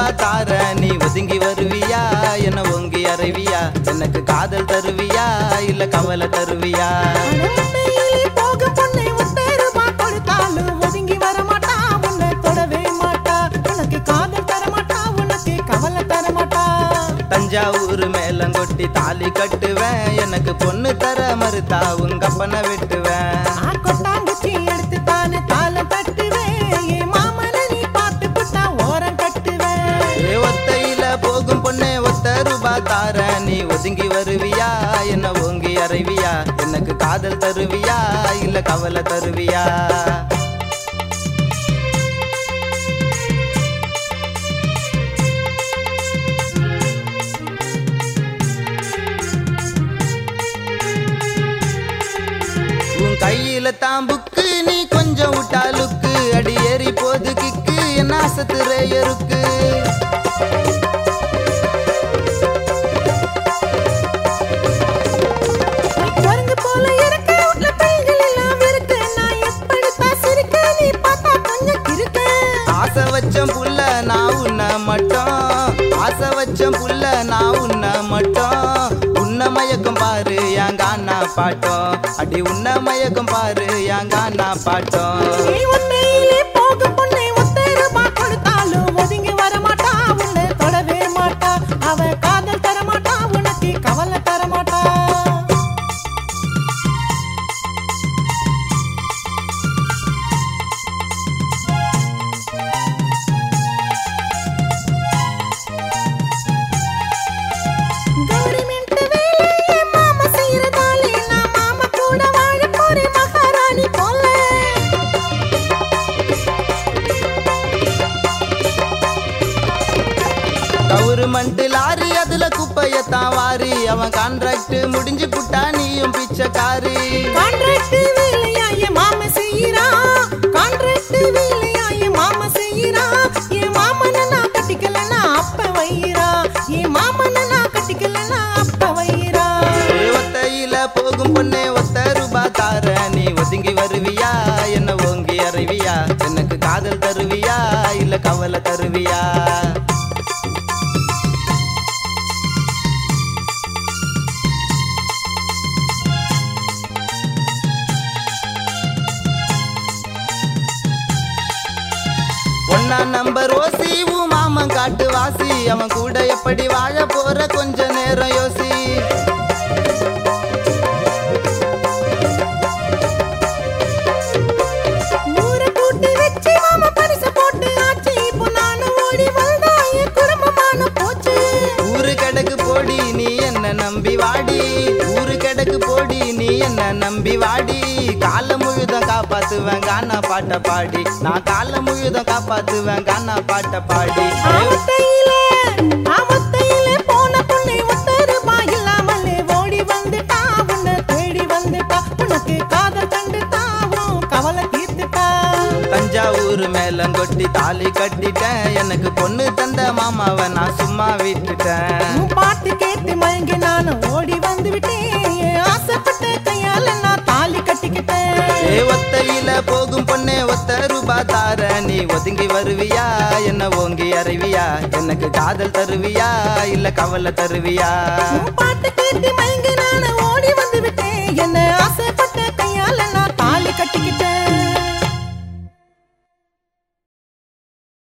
ரூபா தார நீ ஒதுங்கி வருவியா என்ன ஓங்கி அறைவியா எனக்கு காதல் தருவியா இல்ல கவலை தருவியா அடமண்டையிலே போக பொண்ணை ஒத்த ரூபா கொடுத்தாலும் ஒதுங்கி வர மாட்டா உன்னை தொடவே மாட்டா உனக்கு காதல் தர மாட்டா உனக்கு கவலை தர மாட்டா தஞ்சாவூர் மேலங்கொட்டி தாலி கட்டுவேன் எனக்கு பொண்ணு தர மறுத்தா உங்க அப்பனை வெட்டுவேன் நான் கொட்டாங்குச்சி எடுத்து தானே தாளம் தட்டுவேன் என் மாமனை நீ பார்த்து புட்டா ஓரம் கட்டுவேன் ஏ ஒத்தையில போகும் பொண்ணே ஒத்த ரூபா தார நீ ஒதுங்கி வருவியா என்ன ஓங்கி அறைவியா எனக்கு காதல் தருவியா இல்ல கவலை தருவியா உன் கையில தாம்புக்கு நீ கொஞ்சம் விட்டாலுக்கு அடி ஏறி போது கிக்கு என்ன சத்துற எருக்கு குரங்கு போல இருக்க உள்ள கைகள் எல்லாம் இருக்கு நான் எப்படித்தான் சிரிக்க நீ பார்த்தா கொஞ்சம் கிறுக்க ஆசை வச்ச புள்ள நான் உன்ன மட்டும் ஆசை வச்ச புள்ள நான் உன்ன மட்டும் உன்ன மயக்கம் பாரு என் கானா பாட்டம் அடி உன்ன மயக்கம் பாரு என் கானா பாட்டம் நீ உன்னையிலே போக பொண்ணை ஒத்த ரூபா கொடுத்தாலும் ஒதுங்கி வர மாட்டா உன்னை தொடவே மாட்டா அவ காதல் தர மாட்டா உனக்கு கவலை தர மாட்டா கவர்மெண்ட் வேலையை மாமா செய்யறதாலே நான் மாமா கூட வாழ போறேன் மகாராணி போல கவர்மெண்ட் லாரி அதுல குப்பையத்தான் வாரி அவன் கான்ட்ராக்ட் முடிஞ்சு புட்டா நீயும் பிச்சைக்காரி கான்ட்ராக்ட் வேலையா என் மாமா செய்யறா கான்ட்ராக்ட் வேலையா என் மாமா செய்யறா என் மாமனை நான் கட்டிக்கலனா அப்ப வைரா என் மாமனை நான் கட்டிக்கலனா அப்ப வைரா ஏ ஒத்தையில போகும் பொண்ணே ஒத்த ரூபா தார நீ ஒதுங்கி வருவியா என்ன ஓங்கி அறைவியா எனக்கு காதல் தருவியா இல்ல கவலை தருவியா ஒன்னா நம்பர் ஓசி உன் மாமன் காட்டு வாசி அவன் கூட எப்படி வாழ போற கொஞ்ச நேரம் யோசி ஊரை கூட்டி வச்சு மாமா பரிசு போட்டு ஆச்சு இப்போ நானும் ஓடி வந்தா என் குடும்பமான போச்சு ஊரு கடைக்கு போடி நீ என்ன நம்பி வாடி ஊரு கடைக்கு போடி நீ என்ன நம்பி வாடி கால முழுதும் காப்பாத்துவேன் கானா பாட்ட பாடி நான் கால முழுதும் காப்பாத்துவேன் கானா பாட்ட பாடி ஆவத்தையிலே ஆவத்தையிலே போன பொண்ணை ஒத்த ரூபாய் இல்லாமலே ஓடி வந்துட்டா உன்னை தேடி வந்துட்டா உனக்கு காதல் கண்டுட்டாவும் கவலை தீர்த்துட்டா தஞ்சாவூர் மேலங்கொட்டி தாலி கட்டிட்டேன் எனக்கு பொண்ணு தந்த மாமாவை நான் சும்மா விட்டுட்டேன் உன் பாட்டு கேட்டு மயங்கி நானும் ஓடி வந்து விட்டேன் என் ஆசைப்பட்ட கையால நான் தாலி கட்டிக்கிட்டேன் ஏ ஒத்தையில போகும் பொண்ணே ஒத்த ரூபா தார நீ ஒதுங்கி வருவியா என்ன ஓங்கி அறைவியா எனக்கு காதல் தருவியா இல்ல கவலை தருவியா உன் பாட்டு கேட்டு மயங்கி நானும் ஓடி வந்து விட்டேன்